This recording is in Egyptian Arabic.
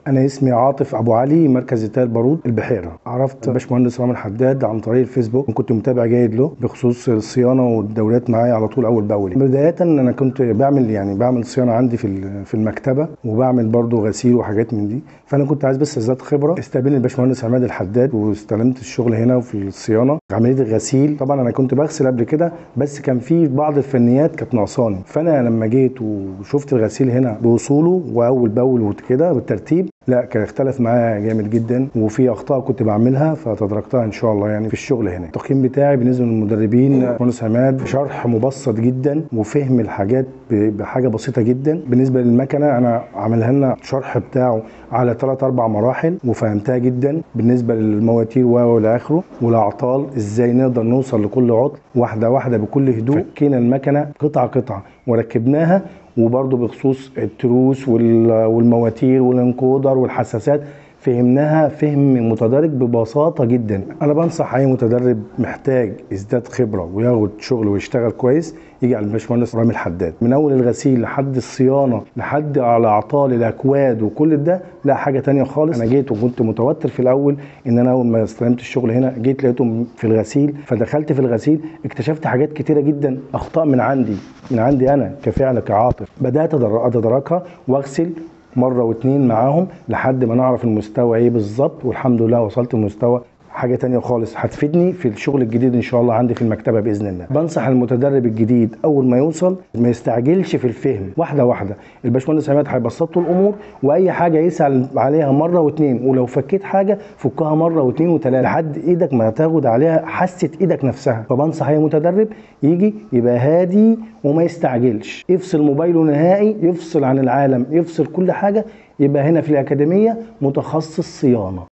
انا اسمي عاطف ابو علي مركز انتاج البارود البحيره عرفت باشمهندس رامي الحداد عن طريق الفيسبوك وكنت متابع جيد له بخصوص الصيانه والدورات معايا على طول اول باول بدايه انا كنت بعمل يعني بعمل صيانه عندي في ال- في المكتبه وبعمل برضو غسيل وحاجات من دي فانا كنت عايز بس ازداد خبره استقبلني الباشمهندس عماد الحداد واستلمت الشغل هنا وفي الصيانه عمليه الغسيل طبعا انا كنت بغسل قبل كده بس كان في بعض الفنيات كانت ناقصاني فانا لما جيت وشفت الغسيل هنا بوصوله واول باول وكده بالترتيب لا كان اختلف معايا جامد جدا وفي اخطاء كنت بعملها فتدركتها ان شاء الله يعني في الشغل هنا التقييم بتاعي بالنسبه للمدربين مهندس عماد شرح مبسط جدا وفهم الحاجات ب- بحاجه بسيطه جدا بالنسبه للمكنه انا عاملها لنا الشرح بتاعه على ثلاث اربع مراحل وفهمتها جدا بالنسبه للمواتير و الى اخره والاعطال ازاي نقدر نوصل لكل عطل واحده واحده بكل هدوء فكينا المكنه قطعه قطعه وركبناها وبرضه بخصوص التروس وال- والمواتير والانكودر والحساسات فهمناها فهم متدرج ببساطة جدا أنا بنصح أي متدرب محتاج يزداد خبرة وياخد شغل ويشتغل كويس يجي على الباشمهندس رامي الحداد من أول الغسيل لحد الصيانة لحد على أعطال الأكواد وكل ده لا حاجة تانية خالص أنا جيت وكنت متوتر في الأول إن أنا أول ما استلمت الشغل هنا جيت لقيته في الغسيل فدخلت في الغسيل اكتشفت حاجات كتيرة جدا أخطاء من عندي من عندي أنا كفعل كعاطف بدأت أدر- أتداركها وأغسل مره واتنين معاهم لحد ما نعرف المستوى ايه بالظبط والحمد لله وصلت لمستوى حاجه تانية خالص هتفيدني في الشغل الجديد ان شاء الله عندي في المكتبه باذن الله بنصح المتدرب الجديد اول ما يوصل ما يستعجلش في الفهم واحده واحده الباشمهندس عماد هيبسط له الامور واي حاجه يسال عليها مره واتنين ولو فكيت حاجه فكها مره واتنين وتلاته لحد ايدك ما تاخد عليها حاسه ايدك نفسها فبنصح اي متدرب يجي يبقى هادي وما يستعجلش يفصل موبايله نهائي يفصل عن العالم يفصل كل حاجه يبقى هنا في الاكاديميه متخصص صيانه